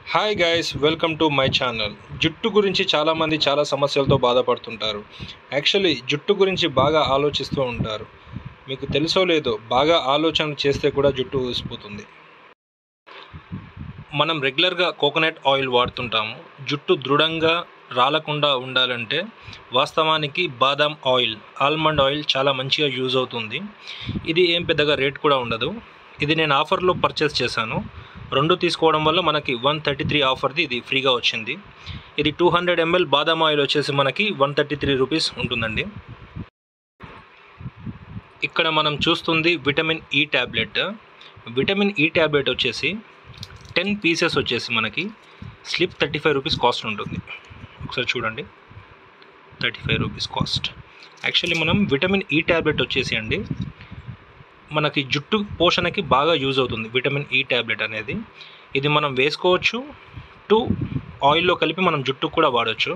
hi guys welcome to my channel జుట్టు గురించి చాలామంది చాలా సమస్యలతో బాధపడుతుంటారు యాక్చువల్లీ జుట్టు గురించి బాగా ఆలోచిస్తూ ఉంటారు మీకు తెలుసో లేదో బాగా ఆలోచన చేస్తే కూడా జుట్టు ఊసిపోతుంది మనం రెగ్యులర్గా కోకోనట్ ఆయిల్ వాడుతుంటాము జుట్టు దృఢంగా రాలకుండా ఉండాలంటే వాస్తవానికి బాదాం ఆయిల్ ఆల్మండ్ ఆయిల్ చాలా మంచిగా యూజ్ అవుతుంది ఇది ఏం పెద్దగా రేట్ కూడా ఉండదు ఇది నేను ఆఫర్లో పర్చేస్ చేశాను రెండు తీసుకోవడం వల్ల మనకి వన్ థర్టీ త్రీ ఆఫర్ది ఇది ఫ్రీగా వచ్చింది ఇది టూ హండ్రెడ్ ఎంఎల్ బాదాం ఆయిల్ వచ్చేసి మనకి వన్ థర్టీ త్రీ రూపీస్ ఉంటుందండి ఇక్కడ మనం చూస్తుంది vitamin E tablet vitamin E tablet వచ్చేసి టెన్ పీసెస్ వచ్చేసి మనకి slip thirty five rupees cost ఉంటుంది ఒకసారి చూడండి thirty five rupees cost actually మనం విటమిన్ ఈ ట్యాబ్లెట్ వచ్చేసి అండి మనకి జుట్టు పోషణకి బాగా యూజ్ అవుతుంది విటమిన్ ఈ ట్యాబ్లెట్ అనేది ఇది మనం వేసుకోవచ్చు టు ఆయిల్లో కలిపి మనం జుట్టుకు కూడా వాడచ్చు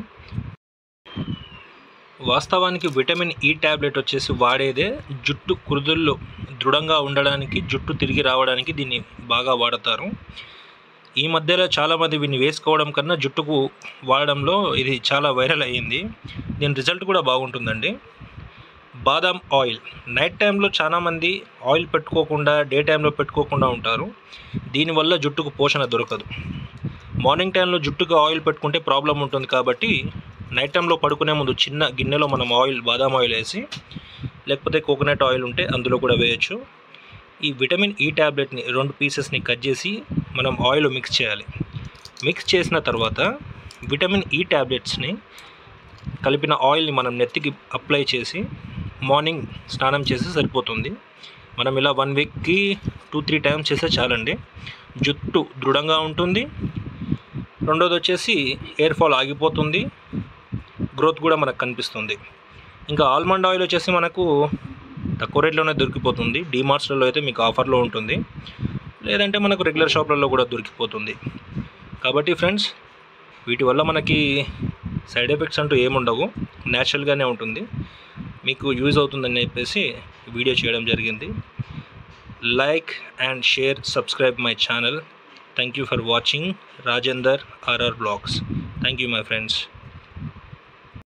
వాస్తవానికి విటమిన్ ఈ ట్యాబ్లెట్ వచ్చేసి వాడేదే జుట్టు కురుదుల్లో దృఢంగా ఉండడానికి జుట్టు తిరిగి రావడానికి దీన్ని బాగా వాడతారు ఈ మధ్యలో చాలామంది వీన్ని వేసుకోవడం కన్నా జుట్టుకు వాడడంలో ఇది చాలా వైరల్ అయ్యింది దీని రిజల్ట్ కూడా బాగుంటుందండి బాదాం ఆయిల్ నైట్ టైంలో చాలామంది ఆయిల్ పెట్టుకోకుండా డే టైంలో పెట్టుకోకుండా ఉంటారు దీనివల్ల జుట్టుకు పోషణ దొరకదు మార్నింగ్ టైంలో జుట్టుకు ఆయిల్ పెట్టుకుంటే ప్రాబ్లం ఉంటుంది కాబట్టి నైట్ టైంలో పడుకునే ముందు చిన్న గిన్నెలో మనం ఆయిల్ బాదాం ఆయిల్ వేసి లేకపోతే కోకోనట్ ఆయిల్ ఉంటే అందులో కూడా వేయచ్చు ఈ విటమిన్ ఈ ట్యాబ్లెట్ని రెండు పీసెస్ని కట్ చేసి మనం ఆయిల్ మిక్స్ చేయాలి మిక్స్ చేసిన తర్వాత విటమిన్ ఈ ట్యాబ్లెట్స్ని కలిపిన ఆయిల్ని మనం నెత్తికి అప్లై చేసి మార్నింగ్ స్నానం చేస్తే సరిపోతుంది మనం ఇలా వన్ వీక్కి టూ త్రీ టైమ్స్ చేస్తే చాలండి జుట్టు దృఢంగా ఉంటుంది రెండోది వచ్చేసి ఎయిర్ ఫాల్ ఆగిపోతుంది గ్రోత్ కూడా మనకు కనిపిస్తుంది ఇంకా ఆల్మండ్ ఆయిల్ వచ్చేసి మనకు తక్కువ రేట్లోనే దొరికిపోతుంది డీమార్ట్స్లలో అయితే మీకు ఆఫర్లో ఉంటుంది లేదంటే మనకు రెగ్యులర్ షాప్లలో కూడా దొరికిపోతుంది కాబట్టి ఫ్రెండ్స్ వీటి వల్ల మనకి సైడ్ ఎఫెక్ట్స్ అంటూ ఏముండవు న్యాచురల్గానే ఉంటుంది మీకు యూజ్ అవుతుందని చెప్పేసి వీడియో చేయడం జరిగింది like and share subscribe my channel thank you for watching Rajender RR blogs thank you my friends